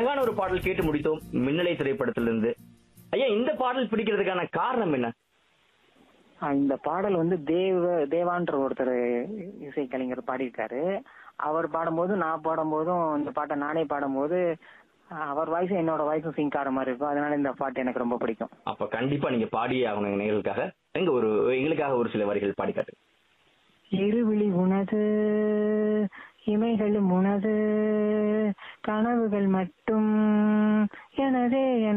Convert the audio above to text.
அழகான ஒரு பாடல் கேட்டு முடித்தோம் மின்னலை திரைப்படத்திலிருந்து ஐயா இந்த பாடல் பிடிக்கிறதுக்கான காரணம் என்ன ஆஹ் இந்த பாடல் வந்து தேவ தேவான்ற ஒருத்தர் இசைக்கலைஞர் பாடியிருக்காரு அவர் பாடும்போது நான் பாடும்போதும் இந்த பாட்டை நானே பாடும்போது ஆஹ் அவர் வாய்ஸும் என்னோட வாய்ஸும் சிங்க் ஆகிற மாதிரி இருக்கும் அதனால இந்த பாட்டு எனக்கு ரொம்ப பிடிக்கும் அப்ப கண்டிப்பா நீங்க பாடியே ஆகணும் நேர்களுக்காக எங்க ஒரு எங்களுக்காக ஒரு சில வரிகள் பாடி காட்டு இருவிழி உனது இமைகளும் உனது கனவுகள் மட்டும் எனதே